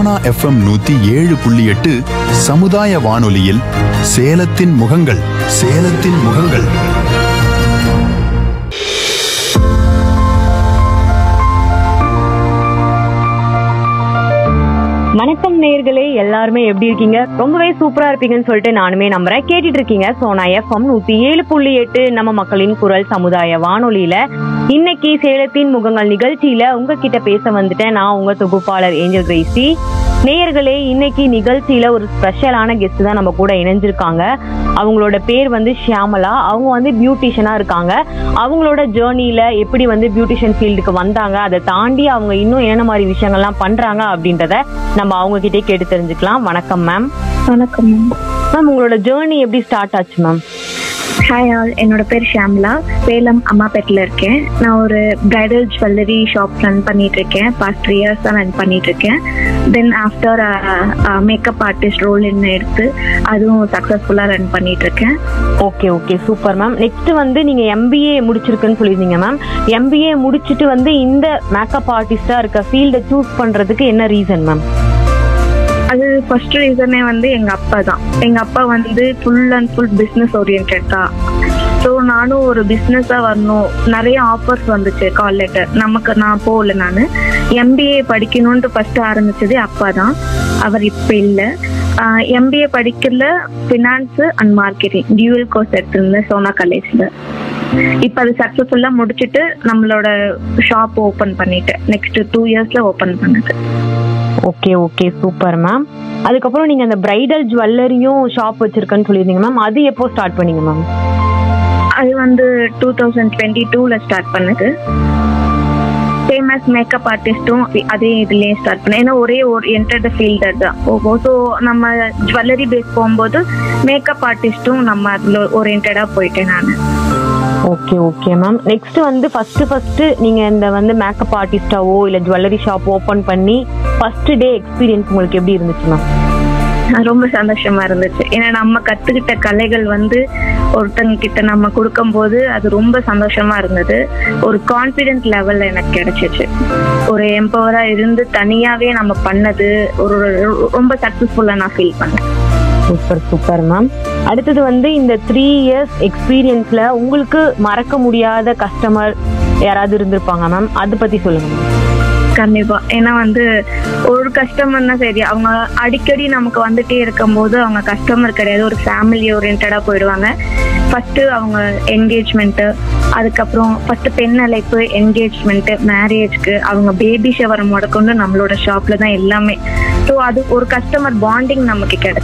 Sona FM நூத்தி ஏழு புள்ளி எட்டு சமுதாய வானொலியில் சேலத்தின் முகங்கள் சேலத்தின் முகங்கள் வணக்கம் நேயர்களே எல்லாருமே எப்படி இருக்கீங்க ரொம்பவே சூப்பரா இருப்பீங்கன்னு சொல்லிட்டு நானுமே நம்புறேன் கேட்டுட்டு இருக்கீங்க சோனா எஃப்எம் நூத்தி ஏழு புள்ளி எட்டு நம்ம மக்களின் குரல் சமுதாய வானொலியில இன்னைக்கு சேலத்தின் முகங்கள் நிகழ்ச்சியில உங்ககிட்ட பேச வந்துட்டேன் நான் உங்க தொகுப்பாளர் ஏஞ்சல் கிரேசி நேயர்களே இன்னைக்கு நிகழ்ச்சியில ஒரு ஸ்பெஷலான கெஸ்ட் தான் நம்ம கூட இணைஞ்சிருக்காங்க அவங்களோட பேர் வந்து ஷியாமலா அவங்க வந்து பியூட்டிஷியனா இருக்காங்க அவங்களோட ஜேர்னில எப்படி வந்து பியூட்டிஷியன் ஃபீல்டுக்கு வந்தாங்க அதை தாண்டி அவங்க இன்னும் என்னென்ன மாதிரி விஷயங்கள்லாம் பண்றாங்க அப்படின்றத நம்ம அவங்க கிட்டே கேட்டு தெரிஞ்சுக்கலாம் வணக்கம் மேம் வணக்கம் மேம் மேம் உங்களோட ஜேர்னி எப்படி ஸ்டார்ட் ஆச்சு மேம் ஹாய் ஆல் என்னோட பேர் ஷியாம்லா சேலம் அம்மாபேட்டில் இருக்கேன் நான் ஒரு பிரைடல் ஜுவல்லரி ஷாப் ரன் பண்ணிட்டு இருக்கேன் பாஸ்ட் த்ரீ இயர்ஸ் தான் ரன் பண்ணிட்டு இருக்கேன் then after makeup artist role என்ன எடுத்து அதுவும் சக்ஸஸ்ஃபுல்லாக ரன் பண்ணிட்டு இருக்கேன் okay okay super ma'am next வந்து நீங்க எம்பிஏ முடிச்சிருக்குன்னு சொல்லியிருந்தீங்க மேம் எம்பிஏ முடிச்சிட்டு வந்து இந்த மேக்கப் ஆர்டிஸ்டா இருக்க ஃபீல்டை சூஸ் பண்றதுக்கு என்ன ரீசன் மேம் அது ஃபர்ஸ்ட் ரீசனே வந்து எங்கள் அப்பா தான் எங்கள் அப்பா வந்து full and full business orient தான் ஸோ நானும் ஒரு பிஸ்னஸாக வரணும் நிறைய ஆஃபர்ஸ் வந்துச்சு கால் லெட்டர் நமக்கு நான் போகல நான் எம்பிஏ படிக்கணும்னு ஃபர்ஸ்ட் ஆரம்பிச்சது அப்பா தான் அவர் இப்போ இல்லை எம்பிஏ படிக்கல finance and marketing dual course எடுத்திருந்தேன் சோனா காலேஜில் இப்போ அது சக்ஸஸ்ஃபுல்லாக முடிச்சுட்டு நம்மளோட ஷாப் ஓப்பன் பண்ணிட்டேன் நெக்ஸ்ட் டூ இயர்ஸில் ஓப்பன் பண்ணது ஓகே ஓகே சூப்பர் மேம் அதுக்கப்புறம் நீங்க அந்த பிரைடல் ஜுவல்லரியும் ஷாப் வச்சிருக்கேன்னு சொல்லியிருந்தீங்க மேம் அது எப்போ ஸ்டார்ட் பண்ணீங்க மேம் அது வந்து டூ தௌசண்ட் டுவெண்ட்டி டூவில் ஸ்டார்ட் பண்ணது ஃபேமஸ் மேக்கப் ஆர்டிஸ்ட்டும் அதே இதுலேயே ஸ்டார்ட் பண்ணேன் ஏன்னா ஒரே ஒரு என்டர்ட ஃபீல்டர் தான் போகும் ஸோ நம்ம ஜுவல்லரி பேஸ் போகும்போது மேக்கப் ஆர்டிஸ்ட்டும் நம்ம அதில் ஓரியன்டாக போயிட்டேன் நான் ஓகே ஓகே மேம் நெக்ஸ்ட் வந்து ஃபர்ஸ்ட் ஃபர்ஸ்ட் நீங்க இந்த வந்து மேக்கப் ஆர்டிஸ்டாவோ இல்ல ஜுவல்லரி ஷாப் ஓபன் பண்ணி ஃபர்ஸ்ட் டே எக்ஸ்பீரியன்ஸ் உங்களுக்கு எப்படி இருந்துச்சு மேம் ரொம்ப சந்தோஷமா இருந்துச்சு ஏன்னா நம்ம கத்துக்கிட்ட கலைகள் வந்து ஒருத்தங்க கிட்ட நம்ம கொடுக்கும்போது அது ரொம்ப சந்தோஷமா இருந்தது ஒரு கான்பிடென்ட் லெவல்ல எனக்கு கிடைச்சிச்சு ஒரு எம்பவரா இருந்து தனியாவே நம்ம பண்ணது ஒரு ரொம்ப சக்சஸ்ஃபுல்லா நான் ஃபீல் பண்ணேன் சூப்பர் சூப்பர் மேம் அடுத்தது வந்து இந்த த்ரீ இயர்ஸ் எக்ஸ்பீரியன்ஸ்ல உங்களுக்கு மறக்க முடியாத கஸ்டமர் யாராவது இருந்திருப்பாங்க மேம் அதை பத்தி சொல்லுங்க மேம் கண்டிப்பா ஏன்னா வந்து ஒரு கஸ்டமர்னா சரி அவங்க அடிக்கடி நமக்கு வந்துட்டே இருக்கும்போது அவங்க கஸ்டமர் கிடையாது ஒரு ஃபேமிலி ஓரியன்டா போயிடுவாங்க ஃபர்ஸ்ட் அவங்க என்கேஜ்மெண்ட் அதுக்கப்புறம் ஃபர்ஸ்ட் பெண் அழைப்பு என்கேஜ்மெண்ட் மேரேஜ்க்கு அவங்க பேபி ஷவர் முதற்கொண்டு நம்மளோட ஷாப்ல தான் எல்லாமே ஸோ அது ஒரு கஸ்டமர் பாண்டிங் நமக்கு கிடைச்சு